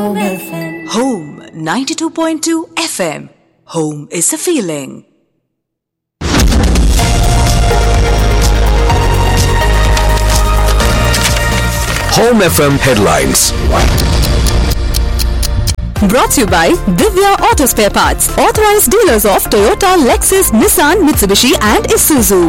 Home FM. Home 92.2 FM. Home is a feeling. Home FM headlines. Brought to you by Divya Auto Spare Parts, authorized dealers of Toyota, Lexus, Nissan, Mitsubishi, and Isuzu.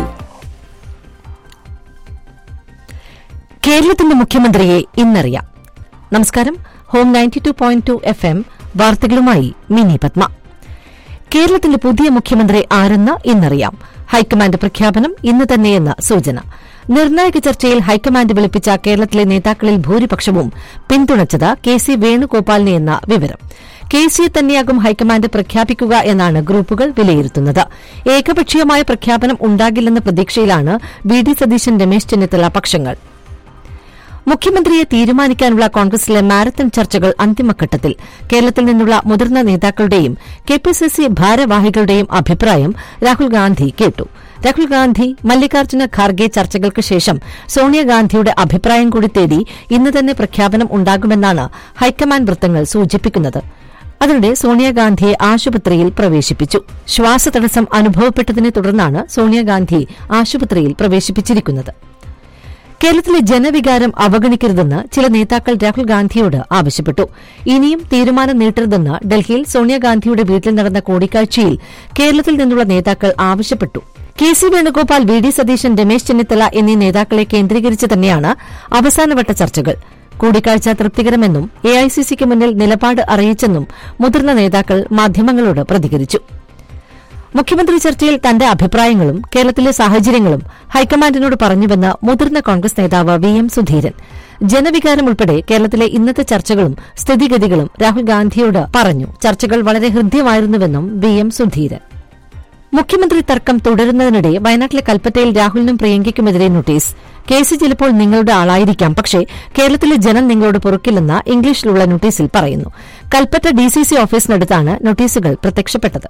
കേരളത്തിന്റെ മുഖ്യമന്ത്രിയെ ഇന്നറിയാം നമസ്കാരം home ninety two point two F M വാർത്തകളുമായി മിനി പത്മ കേരളത്തിന്റെ പുതിയ മുഖ്യമന്ത്രി ആരെന്ന് ഇന്നറിയാം high command പ്രഖ്യാപനം ഇന്ന് തന്നെയെന്ന് സൂചന നിർണായക ചർച്ചയിൽ ഹൈക്കമാൻഡ് വിളിപ്പിച്ച കേരളത്തിലെ നേതാക്കളിൽ ഭൂരിപക്ഷവും പിന്തുണച്ചത് കെ സി വേണുഗോപാലിനെ എന്ന വിവരം കെ സിയെ തന്നെയാകും ഹൈക്കമാൻഡ് പ്രഖ്യാപിക്കുക എന്നാണ് ഗ്രൂപ്പുകൾ വിലയിരുത്തുന്നത് ഏകപക്ഷീയമായ പ്രഖ്യാപനം ഉണ്ടാകില്ലെന്ന പ്രതീക്ഷയിലാണ് വി ഡി സതീശൻ രമേശ് ചെന്നിത്തല പക്ഷങ്ങൾ മുഖ്യമന്ത്രിയെ തീരുമാനിക്കാനുള്ള കോൺഗ്രസിലെ മാരത്തൺ ചർച്ചകൾ അന്തിമഘട്ടത്തിൽ കേരളത്തിൽ നിന്നുള്ള മുതിർന്ന നേതാക്കളുടെയും കെപിസിസി ഭാരവാഹികളുടെയും അഭിപ്രായം രാഹുൽ ഗാന്ധി കേട്ടു രാഹുൽ ഗാന്ധി മല്ലികാർജ്ജുന ഖാർഗെ ചർച്ചകൾക്ക് ശേഷം സോണിയാഗാന്ധിയുടെ അഭിപ്രായം കൂടി തേടി ഇന്ന് തന്നെ പ്രഖ്യാപനം ഉണ്ടാകുമെന്നാണ് ഹൈക്കമാൻഡ് വൃത്തങ്ങൾ സൂചിപ്പിക്കുന്നത് അതിനിടെ സോണിയാഗാന്ധിയെ ആശുപത്രിയിൽ പ്രവേശിപ്പിച്ചു ശ്വാസതടസ്സം അനുഭവപ്പെട്ടതിനെ തുടർന്നാണ് സോണിയാഗാന്ധി ആശുപത്രിയിൽ പ്രവേശിപ്പിച്ചിരിക്കുന്നത് കേരളത്തിലെ ജനവികാരം അവഗണിക്കരുതെന്ന് ചില നേതാക്കൾ രാഹുൽ ഗാന്ധിയോട് ആവശ്യപ്പെട്ടു ഇനിയും തീരുമാനം നീട്ടരുതെന്ന് ഡൽഹിയിൽ സോണിയാഗാന്ധിയുടെ വീട്ടിൽ നടന്ന കൂടിക്കാഴ്ചയിൽ കേരളത്തിൽ നിന്നുള്ള നേതാക്കൾ ആവശ്യപ്പെട്ടു K C Venugopal V D Satheesan Ramesh Chennithala എന്നീ നേതാക്കളെ കേന്ദ്രീകരിച്ച് തന്നെയാണ് അവസാനവട്ട ചർച്ചകൾ കൂടിക്കാഴ്ച തൃപ്തികരമെന്നും എഐസിസിക്ക് മുന്നിൽ നിലപാട് അറിയിച്ചെന്നും മുതിർന്ന നേതാക്കൾ മാധ്യമങ്ങളോട് പ്രതികരിച്ചു മുഖ്യമന്ത്രി ചർച്ചയിൽ തന്റെ അഭിപ്രായങ്ങളും കേരളത്തിലെ സാഹചര്യങ്ങളും ഹൈക്കമാൻഡിനോട് പറഞ്ഞുവെന്ന് മുതിർന്ന കോൺഗ്രസ് നേതാവ് വി എം സുധീരൻ ജനവികാരം ഉൾപ്പെടെ കേരളത്തിലെ ഇന്നത്തെ ചർച്ചകളും സ്ഥിതിഗതികളും രാഹുൽ ഗാന്ധിയോട് പറഞ്ഞു ചർച്ചകൾ വളരെ ഹൃദ്യമായിരുന്നുവെന്നും വി എം സുധീരൻ മുഖ്യമന്ത്രി തർക്കം തുടരുന്നതിനിടെ വയനാട്ടിലെ കൽപ്പറ്റയിൽ രാഹുലിനും പ്രിയങ്കയ്ക്കുമെതിരെ നോട്ടീസ് കേസ് ചിലപ്പോൾ നിങ്ങളുടെ ആളായിരിക്കാം പക്ഷേ കേരളത്തിലെ ജനം നിങ്ങളോട് പൊറുക്കില്ലെന്ന് ഇംഗ്ലീഷിലുള്ള നോട്ടീസിൽ പറയുന്നു കൽപ്പറ്റ ഡിസിസി ഓഫീസിനടുത്താണ് നോട്ടീസുകൾ പ്രത്യക്ഷപ്പെട്ടത്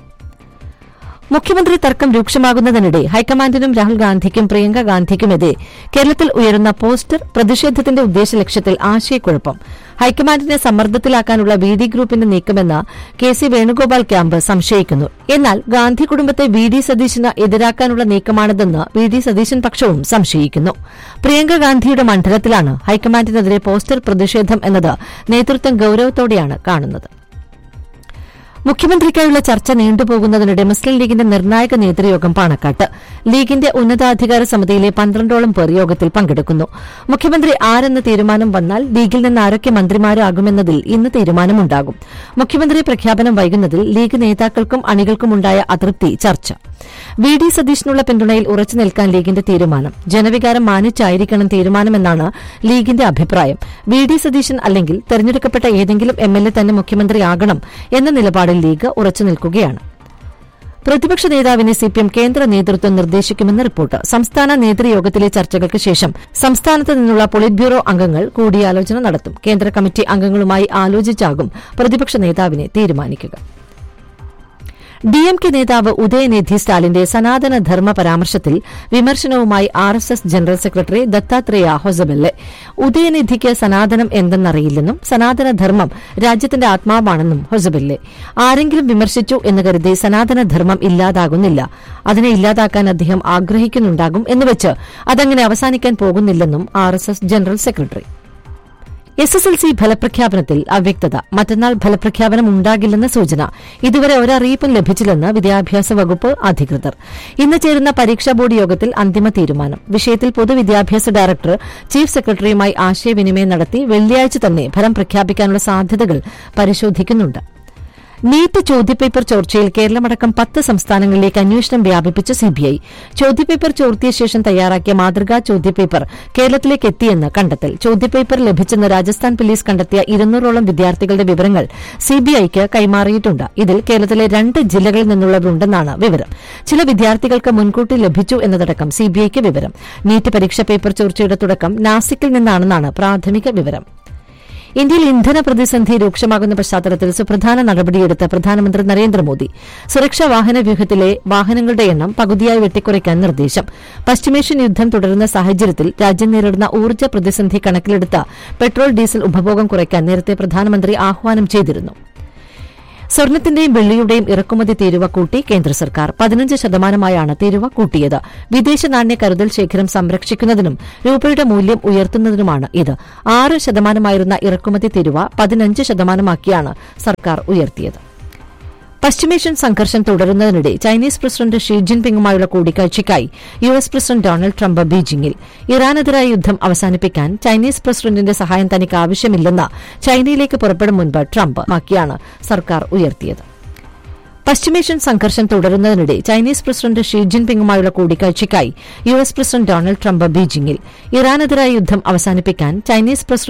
മുഖ്യമന്ത്രി തർക്കം രൂക്ഷമാകുന്നതിനിടെ ഹൈക്കമാൻഡിനും രാഹുൽ ഗാന്ധിക്കും പ്രിയങ്ക ഗാന്ധിക്കുമെതിരെ കേരളത്തിൽ ഉയരുന്ന പോസ്റ്റർ പ്രതിഷേധത്തിന്റെ ഉദ്ദേശലക്ഷ്യത്തിൽ ആശയക്കുഴപ്പം ഹൈക്കമാൻഡിനെ സമ്മർദ്ദത്തിലാക്കാനുള്ള വി ഡി ഗ്രൂപ്പിന്റെ നീക്കമെന്ന് കെ സി വേണുഗോപാൽ ക്യാമ്പ് സംശയിക്കുന്നു എന്നാൽ ഗാന്ധി കുടുംബത്തെ വി ഡി സതീശന് എതിരാക്കാനുള്ള നീക്കമാണിതെന്ന് വി ഡി സതീശൻ പക്ഷവും സംശയിക്കുന്നു പ്രിയങ്ക ഗാന്ധിയുടെ മണ്ഡലത്തിലാണ് ഹൈക്കമാൻഡിനെതിരെ പോസ്റ്റർ പ്രതിഷേധം എന്നത് നേതൃത്വം ഗൌരവത്തോടെയാണ് കാണുന്നത് മുഖ്യമന്ത്രിക്കായുള്ള ചർച്ച നീണ്ടുപോകുന്നതിനിടെ മുസ്ലിം ലീഗിന്റെ നിർണായക നേതൃയോഗം പാണക്കാട്ട് ലീഗിന്റെ ഉന്നതാധികാര സമിതിയിലെ പന്ത്രണ്ടോളം പേർ യോഗത്തിൽ പങ്കെടുക്കുന്നു മുഖ്യമന്ത്രി ആരെന്ന തീരുമാനം വന്നാൽ ലീഗിൽ നിന്ന് ആരൊക്കെ മന്ത്രിമാരാകുമെന്നതിൽ ഇന്ന് തീരുമാനമുണ്ടാകും മുഖ്യമന്ത്രി പ്രഖ്യാപനം വൈകുന്നതിൽ ലീഗ് നേതാക്കൾക്കും അണികൾക്കുമുണ്ടായ അതൃപ്തി ചർച്ച വി ഡി സതീഷിനുള്ള പിന്തുണയിൽ ഉറച്ചു നിൽക്കാൻ ലീഗിന്റെ തീരുമാനം ജനവികാരം മാനിച്ചായിരിക്കണം തീരുമാനമെന്നാണ് ലീഗിന്റെ അഭിപ്രായം വി ഡി സതീശൻ അല്ലെങ്കിൽ തെരഞ്ഞെടുക്കപ്പെട്ട ഏതെങ്കിലും എം എൽ എ തന്നെ മുഖ്യമന്ത്രിയാകണം എന്ന നിലപാടിൽ ലീഗ് ഉറച്ചു നിൽക്കുകയാണ് പ്രതിപക്ഷ നേതാവിനെ സിപിഎം കേന്ദ്ര നേതൃത്വം നിർദ്ദേശിക്കുമെന്ന് റിപ്പോർട്ട് സംസ്ഥാന നേതൃയോഗത്തിലെ ചർച്ചകൾക്ക് ശേഷം സംസ്ഥാനത്ത് നിന്നുള്ള പൊളിറ്റ് ബ്യൂറോ അംഗങ്ങൾ കൂടിയാലോചന നടത്തും കേന്ദ്ര കമ്മിറ്റി അംഗങ്ങളുമായി ആലോചിച്ചാകും പ്രതിപക്ഷ നേതാവിനെ തീരുമാനിക്കുക ഡിഎംകെ നേതാവ് ഉദയനിധി സ്റ്റാലിന്റെ സനാതന ധർമ്മ പരാമർശത്തിൽ വിമർശനവുമായി R S S general secretary Dattatreya Hosabale ഉദയനിധിക്ക് സനാതനം എന്തെന്നറിയില്ലെന്നും സനാതനധർമ്മം രാജ്യത്തിന്റെ ആത്മാവാണെന്നും ഹൊസബെല്ലെ ആരെങ്കിലും വിമർശിച്ചു എന്ന് കരുതി സനാതനധർമ്മം ഇല്ലാതാകുന്നില്ല അതിനെ ഇല്ലാതാക്കാൻ അദ്ദേഹം ആഗ്രഹിക്കുന്നുണ്ടാകും എന്നുവെച്ച് അതങ്ങനെ അവസാനിക്കാൻ പോകുന്നില്ലെന്നും R S S general secretary S S L C ഫലപ്രഖ്യാപനത്തിൽ അവ്യക്തത മറ്റന്നാൾ ഫലപ്രഖ്യാപനം ഉണ്ടാകില്ലെന്ന സൂചന ഇതുവരെ ഒരറിയിപ്പും ലഭിച്ചില്ലെന്ന് വിദ്യാഭ്യാസ വകുപ്പ് അധികൃതർ ഇന്ന് ചേരുന്ന പരീക്ഷാ ബോർഡ് യോഗത്തിൽ അന്തിമ തീരുമാനം വിഷയത്തിൽ പൊതുവിദ്യാഭ്യാസ ഡയറക്ടർ ചീഫ് സെക്രട്ടറിയുമായി ആശയവിനിമയം നടത്തി വെള്ളിയാഴ്ച തന്നെ ഫലം പ്രഖ്യാപിക്കാനുള്ള സാധ്യതകൾ പരിശോധിക്കുന്നുണ്ട് നീറ്റ് ചോദ്യപേപ്പർ ചോർച്ചയിൽ കേരളമടക്കം പത്ത് സംസ്ഥാനങ്ങളിലേക്ക് അന്വേഷണം വ്യാപിപ്പിച്ച് സിബിഐ ചോദ്യപേപ്പർ ചോർത്തിയ ശേഷം തയ്യാറാക്കിയ മാതൃകാ ചോദ്യപേപ്പർ കേരളത്തിലേക്ക് എത്തിയെന്ന് കണ്ടെത്തൽ ചോദ്യപേപ്പർ ലഭിച്ചെന്ന് രാജസ്ഥാൻ പോലീസ് കണ്ടെത്തിയ ഇരുന്നൂറോളം വിദ്യാർത്ഥികളുടെ വിവരങ്ങൾ സിബിഐക്ക് കൈമാറിയിട്ടുണ്ട് ഇതിൽ കേരളത്തിലെ രണ്ട് ജില്ലകളിൽ നിന്നുള്ളവരുണ്ടെന്നാണ് വിവരം ചില വിദ്യാർത്ഥികൾക്ക് മുൻകൂട്ടി ലഭിച്ചു എന്നതടക്കം സിബിഐക്ക് വിവരം നീറ്റ് പരീക്ഷ പേപ്പർ ചോർച്ചയുടെ തുടക്കം നാസിക്കിൽ നിന്നാണെന്നാണ് പ്രാഥമിക വിവരം ഇന്ത്യയിൽ ഇന്ധന പ്രതിസന്ധി രൂക്ഷമാകുന്ന പശ്ചാത്തലത്തിൽ സുപ്രധാന നടപടിയെടുത്ത പ്രധാനമന്ത്രി നരേന്ദ്രമോദി സുരക്ഷാ വാഹന വ്യൂഹത്തിലെ വാഹനങ്ങളുടെ എണ്ണം പകുതിയായി വെട്ടിക്കുറയ്ക്കാൻ നിർദ്ദേശം പശ്ചിമേഷ്യൻ യുദ്ധം തുടരുന്ന സാഹചര്യത്തിൽ രാജ്യം നേരിടുന്ന ഊർജ്ജ പ്രതിസന്ധി കണക്കിലെടുത്ത പെട്രോൾ ഡീസൽ ഉപഭോഗം കുറയ്ക്കാൻ നേരത്തെ പ്രധാനമന്ത്രി ആഹ്വാനം ചെയ്തിരുന്നു സ്വർണത്തിന്റെയും വെള്ളിയുടെയും ഇറക്കുമതി തീരുവ കൂട്ടി കേന്ദ്ര സർക്കാർ പതിനഞ്ച് ശതമാനമായാണ് തീരുവ കൂട്ടിയത് വിദേശ നാണ്യ കരുതൽ ശേഖരം സംരക്ഷിക്കുന്നതിനും രൂപയുടെ മൂല്യം ഉയർത്തുന്നതിനുമാണ് ഇത് ആറ് ശതമാനമായിരുന്ന ഇറക്കുമതി തീരുവ പതിനഞ്ച് ശതമാനമാക്കിയാണ് സർക്കാർ ഉയർത്തിയത് പശ്ചിമേഷ്യൻ സംഘർഷം തുടരുന്നതിനിടെ ചൈനീസ് പ്രസിഡന്റ് ഷീ ജിൻപിങ്ങുമായുള്ള കൂടിക്കാഴ്ചയ്ക്കായി U S president Donald Trump ബീജിംഗിൽ ഇറാനെതിരായ യുദ്ധം അവസാനിപ്പിക്കാൻ ചൈനീസ് പ്രസിഡന്റിന്റെ സഹായം തനിക്ക് ആവശ്യമില്ലെന്ന് ചൈനയിലേക്ക് പുറപ്പെടും മുൻപ് ട്രംപ് മാക്കിയാണ് സർക്കാർ ഉയർത്തിയത് പശ്ചിമേഷ്യൻ സംഘർഷം തുടരുന്നതിനിടെ ചൈനീസ് പ്രസിഡന്റ് ഷീ ജിൻപിങ്ങുമായുള്ള കൂടിക്കാഴ്ചയ്ക്കായി U S president Donald Trump ബീജിംഗിൽ ഇറാനെതിരായ യുദ്ധം അവസാനിപ്പിക്കാൻ ചൈനീസ് പ്രസിഡന്റ്